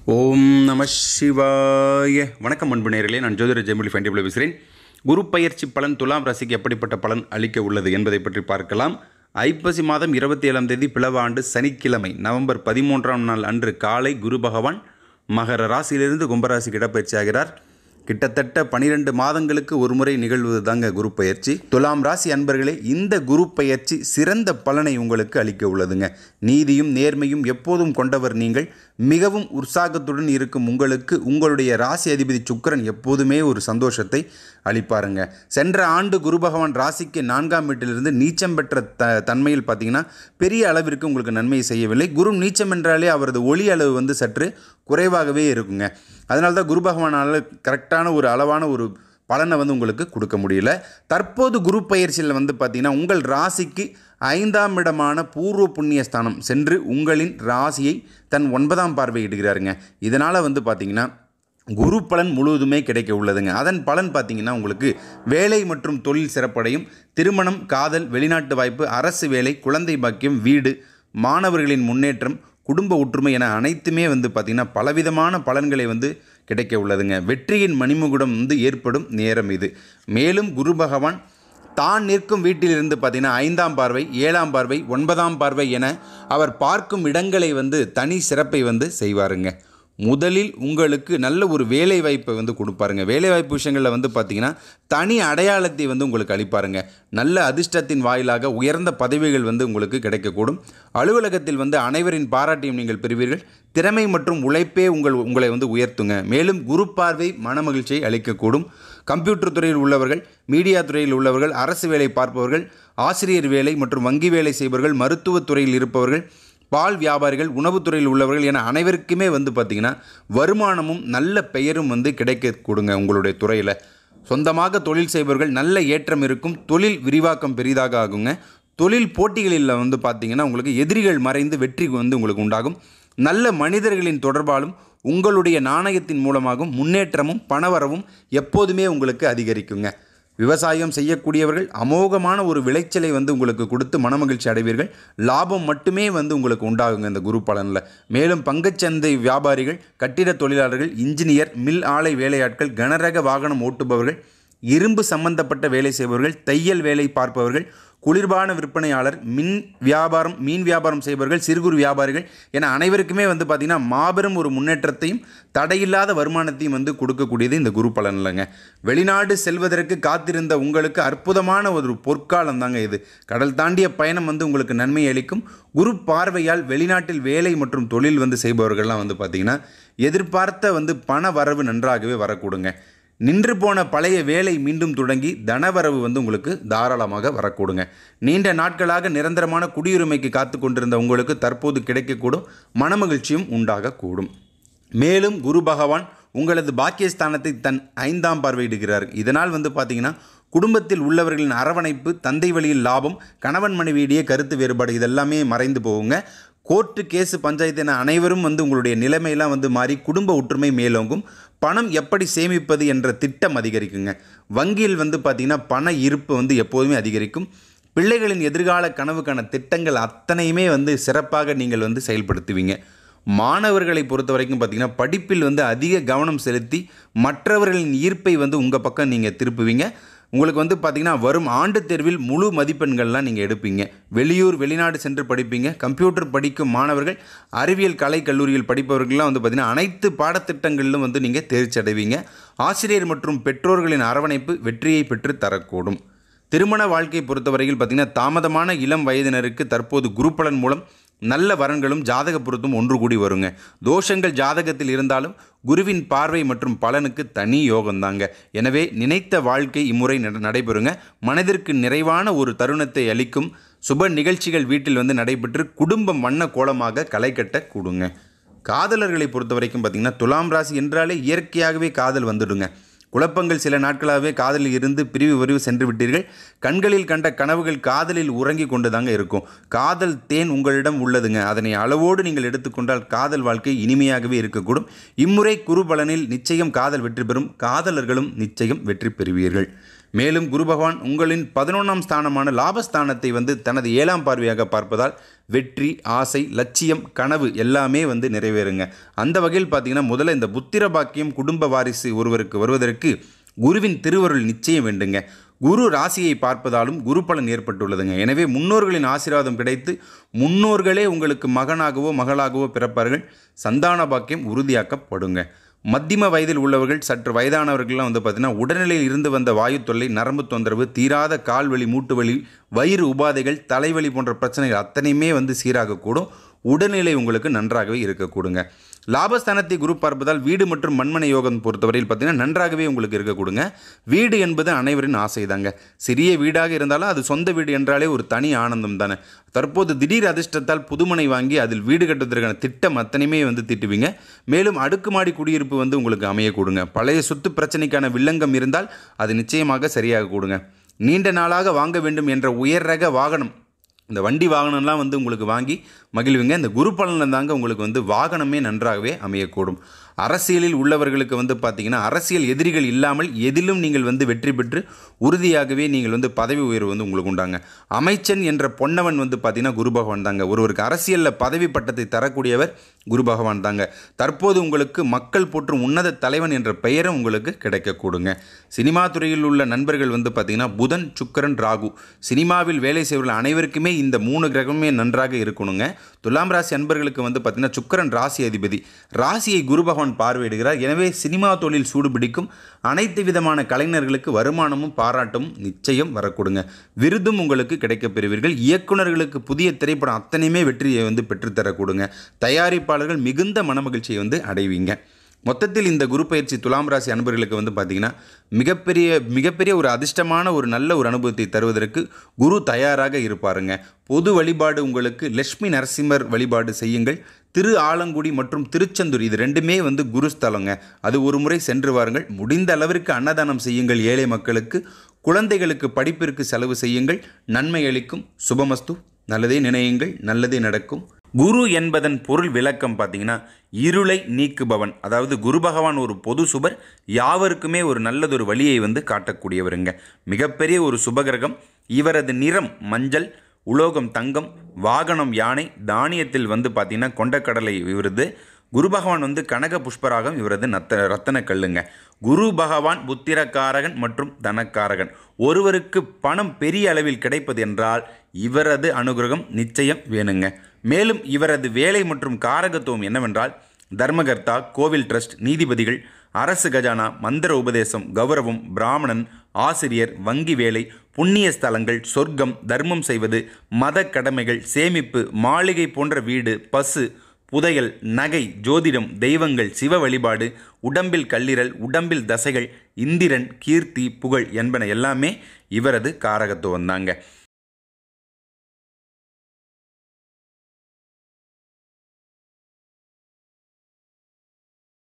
ஓம் நம சிவாய வணக்கம் அன்பு நேயர்களே நான் ஜோதிட ஜெயமொழி ஃபண்டிபிள் பேசுகிறேன் குரு பயிற்சி பலன் துலாம் ராசிக்கு எப்படிப்பட்ட பலன் அளிக்க உள்ளது என்பதை பற்றி பார்க்கலாம் ஐப்பசி மாதம் இருபத்தி ஏழாம் தேதி பிளவ ஆண்டு சனிக்கிழமை நவம்பர் பதிமூன்றாம் நாள் அன்று காலை குரு பகவான் மகர ராசியிலிருந்து கும்பராசிக்கு இடப்பெயர்ச்சி ஆகிறார் கிட்டத்தட்ட பனிரெண்டு மாதங்களுக்கு ஒரு முறை நிகழ்வது தாங்க குரு பயிற்சி துலாம் ராசி அன்பர்களே இந்த குரு பயிற்சி சிறந்த பலனை உங்களுக்கு அளிக்க உள்ளதுங்க நீதியும் நேர்மையும் எப்போதும் கொண்டவர் நீங்கள் மிகவும் உற்சாகத்துடன் இருக்கும் உங்களுக்கு உங்களுடைய ராசி அதிபதி சுக்கிரன் எப்போதுமே ஒரு சந்தோஷத்தை அளிப்பாருங்க சென்ற ஆண்டு குரு பகவான் ராசிக்கு நான்காம் வீட்டிலிருந்து நீச்சம் பெற்ற த தன்மையில் பார்த்தீங்கன்னா பெரிய அளவிற்கு உங்களுக்கு நன்மை செய்யவில்லை குரு நீச்சம் என்றாலே அவரது ஒளி அளவு வந்து சற்று குறைவாகவே இருக்குங்க அதனால தான் குரு பகவானால் கரெக்டான ஒரு அளவான ஒரு பலனை வந்து உங்களுக்கு கொடுக்க முடியல தற்போது குரு பயிற்சியில் வந்து பார்த்திங்கன்னா உங்கள் ராசிக்கு ஐந்தாம் இடமான பூர்வ புண்ணிய ஸ்தானம் சென்று உங்களின் ராசியை தன் ஒன்பதாம் பார்வையிடுகிறாருங்க இதனால் வந்து பார்த்திங்கன்னா குரு பலன் முழுவதுமே கிடைக்க உள்ளதுங்க அதன் பலன் பார்த்தீங்கன்னா உங்களுக்கு வேலை மற்றும் தொழில் சிறப்படையும் திருமணம் காதல் வெளிநாட்டு வாய்ப்பு அரசு வேலை குழந்தை பாக்கியம் வீடு மாணவர்களின் முன்னேற்றம் குடும்ப ஒற்றுமை என அனைத்துமே வந்து பார்த்திங்கன்னா பலவிதமான பலன்களை வந்து கிடைக்க உள்ளதுங்க வெற்றியின் மணிமுகுடம் வந்து ஏற்படும் நேரம் இது மேலும் குரு பகவான் தான் நிற்கும் வீட்டிலிருந்து பார்த்தீங்கன்னா ஐந்தாம் பார்வை ஏழாம் பார்வை ஒன்பதாம் பார்வை என அவர் பார்க்கும் இடங்களை வந்து தனி சிறப்பை வந்து செய்வாருங்க முதலில் உங்களுக்கு நல்ல ஒரு வேலை வாய்ப்பை வந்து கொடுப்பாருங்க வேலை வாய்ப்பு விஷயங்களில் வந்து பார்த்தீங்கன்னா தனி அடையாளத்தை வந்து உங்களுக்கு அளிப்பாருங்க நல்ல அதிர்ஷ்டத்தின் வாயிலாக உயர்ந்த பதவிகள் வந்து உங்களுக்கு கிடைக்கக்கூடும் அலுவலகத்தில் வந்து அனைவரின் பாராட்டியும் நீங்கள் பெறுவீர்கள் திறமை மற்றும் உழைப்பே உங்கள் உங்களை வந்து உயர்த்துங்க மேலும் குரு பார்வை மனமகிழ்ச்சியை அளிக்கக்கூடும் கம்ப்யூட்டர் துறையில் உள்ளவர்கள் மீடியா துறையில் உள்ளவர்கள் அரசு வேலை பார்ப்பவர்கள் ஆசிரியர் வேலை மற்றும் வங்கி வேலை செய்பவர்கள் மருத்துவத் துறையில் இருப்பவர்கள் பால் வியாபாரிகள் உணவுத்துறையில் உள்ளவர்கள் என அனைவருக்குமே வந்து பார்த்திங்கன்னா வருமானமும் நல்ல பெயரும் வந்து கிடைக்க கொடுங்க உங்களுடைய துறையில் சொந்தமாக தொழில் செய்பவர்கள் நல்ல ஏற்றம் இருக்கும் தொழில் விரிவாக்கம் பெரிதாக ஆகுங்க தொழில் போட்டிகளில் வந்து பார்த்திங்கன்னா உங்களுக்கு எதிரிகள் மறைந்து வெற்றி வந்து உங்களுக்கு உண்டாகும் நல்ல மனிதர்களின் தொடர்பாலும் உங்களுடைய நாணயத்தின் மூலமாகவும் முன்னேற்றமும் பணவரவும் எப்போதுமே உங்களுக்கு அதிகரிக்குங்க விவசாயம் செய்யக்கூடியவர்கள் அமோகமான ஒரு விளைச்சலை வந்து உங்களுக்கு கொடுத்து மனமகிழ்ச்சி அடைவீர்கள் லாபம் மட்டுமே வந்து உங்களுக்கு உண்டாகுங்க இந்த குரு பலனில் மேலும் பங்குச்சந்தை வியாபாரிகள் கட்டிட தொழிலாளர்கள் இன்ஜினியர் மில் ஆலை வேலையாட்கள் கனரக வாகனம் ஓட்டுபவர்கள் இரும்பு சம்பந்தப்பட்ட வேலை செய்பவர்கள் தையல் வேலை பார்ப்பவர்கள் குளிர்பான விற்பனையாளர் மின் வியாபாரம் மீன் வியாபாரம் செய்பவர்கள் சிறு குறு வியாபாரிகள் என அனைவருக்குமே வந்து பார்த்திங்கன்னா மாபெரும் ஒரு முன்னேற்றத்தையும் தடையில்லாத வருமானத்தையும் வந்து கொடுக்கக்கூடியது இந்த குரு பலன் இல்லைங்க வெளிநாடு செல்வதற்கு காத்திருந்த உங்களுக்கு அற்புதமான ஒரு பொற்காலம் தாங்க இது கடல் தாண்டிய பயணம் வந்து உங்களுக்கு நன்மை அளிக்கும் குரு பார்வையால் வெளிநாட்டில் வேலை மற்றும் தொழில் வந்து செய்பவர்கள்லாம் வந்து பார்த்திங்கன்னா எதிர்பார்த்த வந்து பண வரவு நன்றாகவே வரக்கூடுங்க நின்று போன பழைய வேலை மீண்டும் தொடங்கி தனவரவு வந்து உங்களுக்கு தாராளமாக வரக்கூடுங்க நீண்ட நாட்களாக நிரந்தரமான குடியுரிமைக்கு காத்து கொண்டிருந்த உங்களுக்கு தற்போது கிடைக்கக்கூடும் மனமகிழ்ச்சியும் உண்டாகக்கூடும் மேலும் குரு பகவான் உங்களது பாக்கியஸ்தானத்தை தன் ஐந்தாம் பார்வையிடுகிறார் இதனால் வந்து பார்த்தீங்கன்னா குடும்பத்தில் உள்ளவர்களின் அரவணைப்பு தந்தை வழியில் லாபம் கணவன் மனைவியிடையே கருத்து வேறுபாடு இதெல்லாமே மறைந்து போகுங்க கோர்ட்டு கேஸு பஞ்சாயத்து என அனைவரும் வந்து உங்களுடைய நிலைமையெல்லாம் வந்து மாறி குடும்ப ஒற்றுமை மேலோங்கும் பணம் எப்படி சேமிப்பது என்ற திட்டம் அதிகரிக்குங்க வங்கியில் வந்து பார்த்திங்கன்னா பண இருப்பு வந்து எப்போதுமே அதிகரிக்கும் பிள்ளைகளின் எதிர்கால கனவுக்கான திட்டங்கள் அத்தனையுமே வந்து சிறப்பாக நீங்கள் வந்து செயல்படுத்துவீங்க மாணவர்களை பொறுத்த வரைக்கும் பார்த்திங்கன்னா படிப்பில் வந்து அதிக கவனம் செலுத்தி மற்றவர்களின் ஈர்ப்பை வந்து உங்கள் பக்கம் நீங்கள் திருப்புவீங்க உங்களுக்கு வந்து பார்த்திங்கன்னா வரும் ஆண்டு தேர்வில் முழு மதிப்பெண்கள்லாம் நீங்கள் எடுப்பீங்க வெளியூர் வெளிநாடு சென்று படிப்பீங்க கம்ப்யூட்டர் படிக்கும் மாணவர்கள் அறிவியல் கலை கல்லூரியில் படிப்பவர்கள்லாம் வந்து பார்த்திங்கன்னா அனைத்து பாடத்திட்டங்களிலும் வந்து நீங்கள் தேர்ச்சி அடைவீங்க ஆசிரியர் மற்றும் பெற்றோர்களின் அரவணைப்பு வெற்றியை பெற்று தரக்கூடும் திருமண வாழ்க்கையை பொறுத்தவரையில் பார்த்திங்கன்னா தாமதமான இளம் வயதினருக்கு தற்போது குருப்பலன் மூலம் நல்ல வரன்களும் ஜாதக பொருத்தும் ஒன்று கூடி வருங்க தோஷங்கள் ஜாதகத்தில் இருந்தாலும் குருவின் பார்வை மற்றும் பலனுக்கு தனி யோகம்தாங்க எனவே நினைத்த வாழ்க்கை இம்முறை நட- நடைபெறுங்க மனதிற்கு நிறைவான ஒரு தருணத்தை அளிக்கும் சுப நிகழ்ச்சிகள் வீட்டில் வந்து நடைபெற்று குடும்பம் வண்ண கோலமாக களை கட்ட கூடுங்க காதலர்களை பொறுத்த வரைக்கும் பார்த்திங்கன்னா துலாம் ராசி என்றாலே இயற்கையாகவே காதல் வந்துடுங்க குழப்பங்கள் சில நாட்களாகவே காதலில் இருந்து பிரிவு வரிவு சென்று விட்டீர்கள் கண்களில் கண்ட கனவுகள் காதலில் உறங்கி கொண்டு தாங்க இருக்கும் காதல் தேன் உங்களிடம் உள்ளதுங்க அதனை அளவோடு நீங்கள் எடுத்துக்கொண்டால் காதல் வாழ்க்கை இனிமையாகவே இருக்கக்கூடும் இம்முறை குருபலனில் நிச்சயம் காதல் வெற்றி பெறும் காதலர்களும் நிச்சயம் வெற்றி பெறுவீர்கள் மேலும் குரு பகவான் உங்களின் பதினொன்றாம் ஸ்தானமான லாபஸ்தானத்தை வந்து தனது ஏழாம் பார்வையாக பார்ப்பதால் வெற்றி ஆசை லட்சியம் கனவு எல்லாமே வந்து நிறைவேறுங்க அந்த வகையில் பார்த்தீங்கன்னா முதல்ல இந்த புத்திர பாக்கியம் குடும்ப வாரிசு ஒருவருக்கு வருவதற்கு குருவின் திருவருள் நிச்சயம் வேண்டுங்க குரு ராசியை பார்ப்பதாலும் குரு பலன் ஏற்பட்டுள்ளதுங்க எனவே முன்னோர்களின் ஆசீர்வாதம் கிடைத்து முன்னோர்களே உங்களுக்கு மகனாகவோ மகளாகவோ பிறப்பார்கள் சந்தான பாக்கியம் உறுதியாக்கப்படுங்க மத்தியம வயதில் உள்ளவர்கள் சற்று வயதானவர்கள்லாம் வந்து பார்த்திங்கன்னா உடல்நிலையில் இருந்து வந்த வாயு தொல்லை நரம்பு தொந்தரவு தீராத கால்வலி மூட்டு வலி வயிறு உபாதைகள் தலைவலி போன்ற பிரச்சனைகள் அத்தனையுமே வந்து சீராகக்கூடும் உடல்நிலை உங்களுக்கு நன்றாகவே இருக்கக்கூடுங்க லாபஸ்தானத்தை குரு பார்ப்பதால் வீடு மற்றும் மண்மனை யோகம் பொறுத்தவரையில் பார்த்தீங்கன்னா நன்றாகவே உங்களுக்கு இருக்கக்கூடுங்க வீடு என்பது அனைவரின் ஆசை தாங்க சிறிய வீடாக இருந்தாலும் அது சொந்த வீடு என்றாலே ஒரு தனி ஆனந்தம் தானே தற்போது திடீர் அதிர்ஷ்டத்தால் புதுமனை வாங்கி அதில் வீடு கட்டுவதற்கான திட்டம் அத்தனையுமே வந்து திட்டுவீங்க மேலும் அடுக்குமாடி குடியிருப்பு வந்து உங்களுக்கு அமைய கொடுங்க பழைய சொத்து பிரச்சனைக்கான வில்லங்கம் இருந்தால் அது நிச்சயமாக சரியாக கொடுங்க நீண்ட நாளாக வாங்க வேண்டும் என்ற உயர் ரக வாகனம் இந்த வண்டி வாகனம்லாம் வந்து உங்களுக்கு வாங்கி மகிழ்வுங்க இந்த குரு பலனில் தாங்க உங்களுக்கு வந்து வாகனமே நன்றாகவே அமையக்கூடும் அரசியலில் உள்ளவர்களுக்கு வந்து பார்த்தீங்கன்னா அரசியல் எதிரிகள் இல்லாமல் எதிலும் நீங்கள் வந்து வெற்றி பெற்று உறுதியாகவே நீங்கள் வந்து பதவி உயர்வு வந்து உங்களுக்கு உண்டாங்க அமைச்சன் என்ற பொன்னவன் வந்து பார்த்தீங்கன்னா குரு பகவான் தாங்க ஒருவருக்கு அரசியலில் பதவி பட்டத்தை தரக்கூடியவர் குரு பகவான் தாங்க தற்போது உங்களுக்கு மக்கள் போற்றும் உன்னத தலைவன் என்ற பெயரும் உங்களுக்கு கிடைக்கக்கூடுங்க சினிமா துறையில் உள்ள நண்பர்கள் வந்து பார்த்தீங்கன்னா புதன் சுக்கரன் ராகு சினிமாவில் வேலை செய்வர்கள் அனைவருக்குமே இந்த மூணு கிரகமே நன்றாக இருக்கணுங்க துலாம் ராசி அன்பர்களுக்கு வந்து பார்த்தீங்கன்னா சுக்கரன் ராசி அதிபதி ராசியை குரு பகவான் பார்வையிடுகிறார் எனவே சினிமா தொழில் சூடுபிடிக்கும் அனைத்து விதமான கலைஞர்களுக்கு வருமானமும் பாராட்டும் நிச்சயம் வரக்கூடுங்க விருதும் உங்களுக்கு கிடைக்கப் பெறுவீர்கள் இயக்குனர்களுக்கு புதிய திரைப்படம் அத்தனையுமே வெற்றியை வந்து பெற்றுத்தரக்கூடுங்க தயாரிப்பாளர்கள் மிகுந்த மனமகிழ்ச்சியை வந்து அடைவீங்க மொத்தத்தில் இந்த குரு பயிற்சி துலாம் ராசி அன்பர்களுக்கு வந்து பார்த்திங்கன்னா மிகப்பெரிய மிகப்பெரிய ஒரு அதிர்ஷ்டமான ஒரு நல்ல ஒரு அனுபவத்தை தருவதற்கு குரு தயாராக இருப்பாருங்க பொது வழிபாடு உங்களுக்கு லட்சுமி நரசிம்மர் வழிபாடு செய்யுங்கள் திரு ஆலங்குடி மற்றும் திருச்செந்தூர் இது ரெண்டுமே வந்து குரு ஸ்தலங்க அது ஒரு முறை சென்று வாருங்கள் முடிந்த அளவிற்கு அன்னதானம் செய்யுங்கள் ஏழை மக்களுக்கு குழந்தைகளுக்கு படிப்பிற்கு செலவு செய்யுங்கள் நன்மை அளிக்கும் சுபமஸ்து நல்லதே நினையுங்கள் நல்லதே நடக்கும் குரு என்பதன் பொருள் விளக்கம் பார்த்தீங்கன்னா இருளை நீக்குபவன் அதாவது குரு பகவான் ஒரு பொது சுபர் யாவருக்குமே ஒரு நல்லதொரு வழியை வந்து காட்டக்கூடியவருங்க மிகப்பெரிய ஒரு சுபகிரகம் இவரது நிறம் மஞ்சள் உலோகம் தங்கம் வாகனம் யானை தானியத்தில் வந்து பார்த்தீங்கன்னா கொண்டக்கடலை விருது குரு பகவான் வந்து கனக புஷ்பராகம் இவரது நத்த ரத்தன கல்லுங்க குரு பகவான் புத்திரக்காரகன் மற்றும் தனக்காரகன் ஒருவருக்கு பணம் பெரிய அளவில் கிடைப்பது என்றால் இவரது அனுகிரகம் நிச்சயம் வேணுங்க மேலும் இவரது வேலை மற்றும் காரகத்துவம் என்னவென்றால் தர்மகர்த்தா கோவில் ட்ரஸ்ட் நீதிபதிகள் அரசு கஜானா மந்திர உபதேசம் கௌரவம் பிராமணன் ஆசிரியர் வங்கி வேலை புண்ணிய ஸ்தலங்கள் சொர்க்கம் தர்மம் செய்வது மத கடமைகள் சேமிப்பு மாளிகை போன்ற வீடு பசு புதையல் நகை ஜோதிடம் தெய்வங்கள் சிவ வழிபாடு உடம்பில் கல்லீரல் உடம்பில் தசைகள் இந்திரன் கீர்த்தி புகழ் என்பன எல்லாமே இவரது காரகத்துவம் தாங்க